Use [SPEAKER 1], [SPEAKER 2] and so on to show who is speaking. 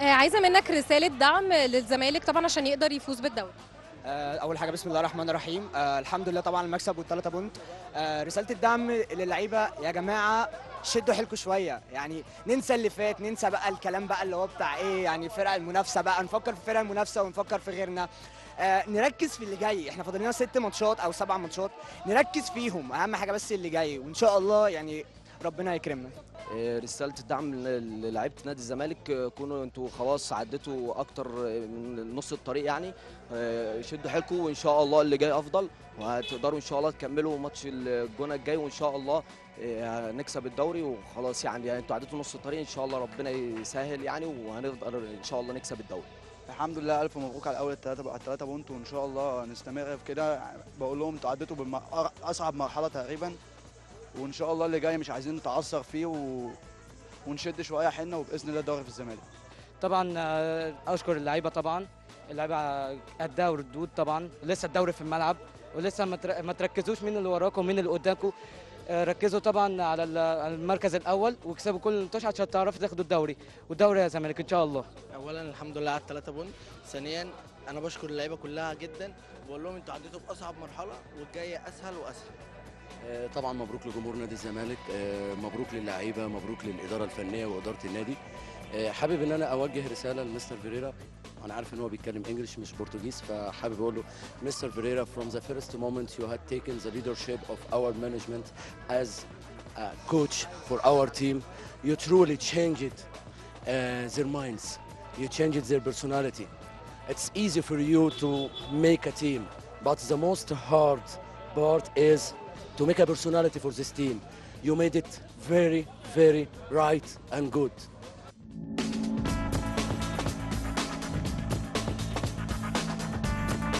[SPEAKER 1] آه، عايزه منك رساله دعم للزمالك طبعا عشان يقدر يفوز بالدوري
[SPEAKER 2] آه، اول حاجه بسم الله الرحمن الرحيم آه، الحمد لله طبعا المكسب والثلاثه بونت آه، رساله الدعم للعيبه يا جماعه شدوا حيلكم شويه يعني ننسى اللي فات ننسى بقى الكلام بقى اللي هو بتاع ايه يعني فرق المنافسه بقى نفكر في فرق المنافسه ونفكر في غيرنا آه، نركز في اللي جاي احنا فاضل لنا ست ماتشات او سبع ماتشات نركز فيهم اهم حاجه بس اللي جاي وان شاء الله يعني ربنا يكرمنا
[SPEAKER 3] آه، رسالة الدعم ل- للاعيبة نادي الزمالك آه، كونوا انتوا خلاص عديتوا اكتر من نص الطريق يعني آه، شدوا حيلكم وان شاء الله اللي جاي افضل وهتقدروا ان شاء الله تكملوا ماتش الجونه الجاي وان شاء الله آه، هنكسب الدوري وخلاص يعني, يعني انتوا عديتوا نص الطريق ان شاء الله ربنا يسهل يعني وهنقدر ان شاء الله نكسب الدوري
[SPEAKER 4] الحمد لله الف مبروك على اول الثلاثه بقى الثلاثه بونت وان شاء الله نستمر في كده بقول لهم انتوا عديتوا باصعب مرحله تقريبا وان شاء الله اللي جاي مش عايزين نتعثر فيه و... ونشد شويه حنه وباذن الله الدوري في الزمالك
[SPEAKER 5] طبعا آه، اشكر اللعيبه طبعا اللعيبه قدها وردود طبعا لسه الدوري في الملعب ولسه ما تر- ما تركزوش مين اللي وراكم ومين اللي قدامكم آه، ركزوا طبعا على ال- على المركز الاول واكسبوا كل الماتش عشان تعرفوا تاخدوا الدوري والدوري يا زمالك ان شاء الله
[SPEAKER 6] اولا الحمد لله على الثلاثه بونت ثانيا انا بشكر اللعيبه كلها جدا بقول لهم انتوا عديتوا باصعب مرحله والجايه اسهل واسهل
[SPEAKER 7] آه، طبعا مبروك لجمهور نادي الزمالك آه، مبروك للعيبه مبروك للاداره الفنيه واداره النادي آه، حابب ان انا اوجه رساله لمستر فيريرا انا عارف ان هو بيتكلم انجلش مش برتغيز فحابب اقول له مستر فيريرا from the first moment you had taken the leadership of our management as a coach for our team you truly changed uh, their minds you changed their personality it's easy for you to make a team but the most hard part is to make a personality for this team. You made it very, very right and good.